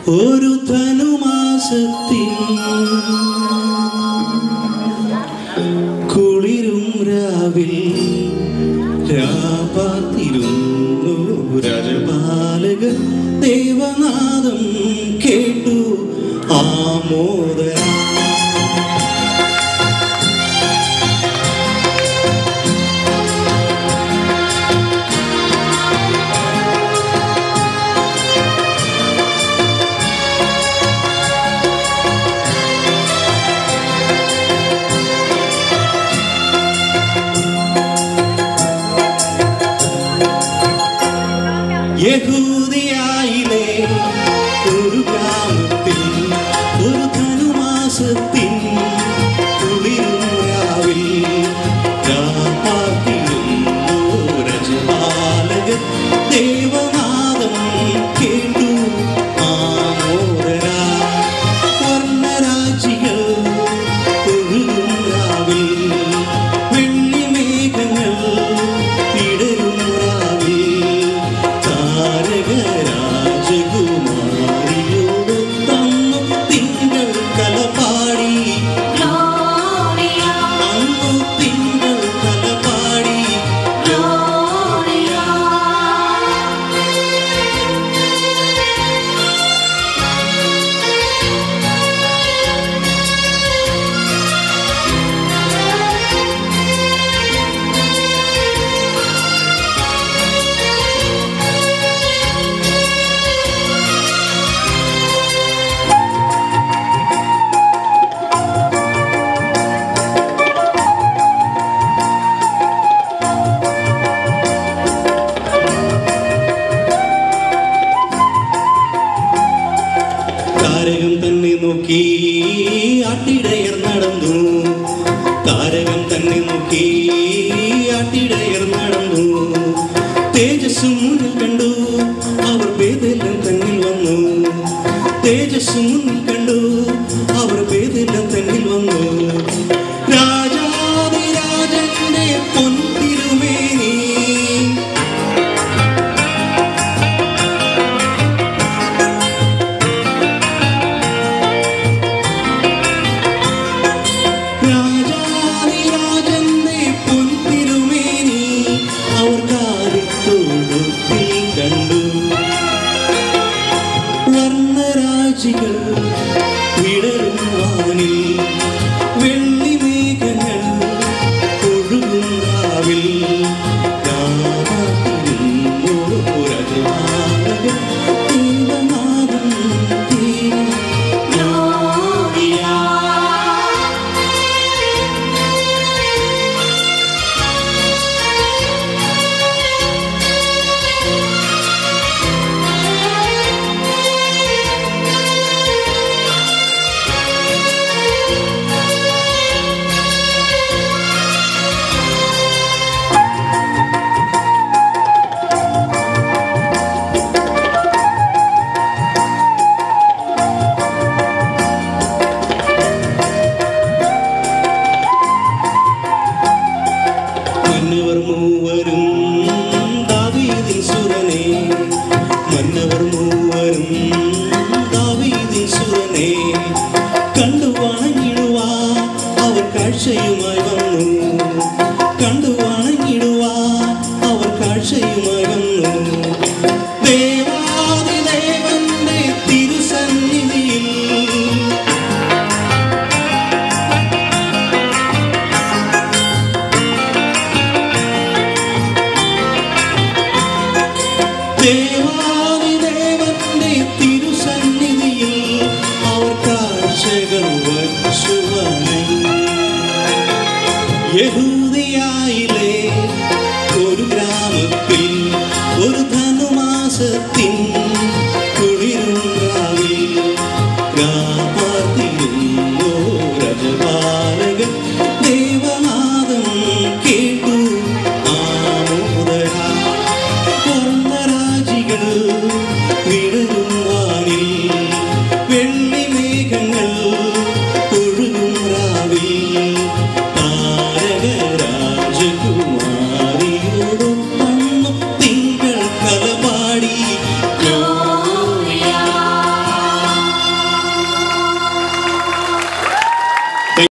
ഒരു ധനുമാസത്തിൻ കുളിരും രാവിൽ രാപാത്തിരുന്നു രാജപാലക ദേവനാദം കേട്ടു ആമോദരാ യഹൂദിയായിലെ ഒരു ഗ്രാമത്തിൽ ഒരു ധനുമാസത്തിൻ കുളിരും രാവിൽ രാപ്പാർത്തിരുന്നു രജപാലകൻ ദേവനാദം കേട്ടു ആമോദരാ വർണ്ണരാജികൾ ഒഴുകും രാവിൽ വെള്ളിമേഘങ്ങൾ ഇടരും രാവിൽ താരകരാജകുമാരിയോടൊത്തന്നു തിങ്കൾ കലപാടി Gloria, അന്നു തിങ്കൾ കലപാടി Gloria. താരകം തന്നെ നോക്കി ആട്ടിടയർ നടന്നു താരകം തന്നെ നോക്കി ആട്ടിടയർ നടന്നു തേജസ് മുന്നിൽ കണ്ടു അവർ പേതെല്ലാം തന്നിൽ വന്നു തേജസ് മുന്നിൽ കണ്ടു അവർ പേതെല്ലാം തന്നിൽ വന്നു രാജാതിരാജന്റെ പൊൻതിരുമേനി രാജാതിരാജന്റെ പൊൻതിരുമേനി അവർ കാലിത്തൊഴുത്തിൽ കണ്ടു വർണ്ണരാജികൾ വിടരും വാനിൽ വെള്ളിമേഘങ്ങൾ ഒഴുകും രാവിൽ രാമാതിരുന്നു രാജമാലകൻ ദൈവനാഥൻ തീരെ Gloria. മന്നവർ മൂവരും ദാവീദിൻ സുരനെ മന്നവർ മൂവരും ദാവീദിൻ സുരനെ കണ്ടു വണങ്ങിടുവാ അവർ കാഴ്ചയുമായി വന്നു കണ്ടു വണങ്ങിടുവാ അവർ കാഴ്ചയുമായി വന്നു ദേവാദിദേവന്റെ തിരുസന്നിധിയിൽ ദേവാദിദേവന്റെ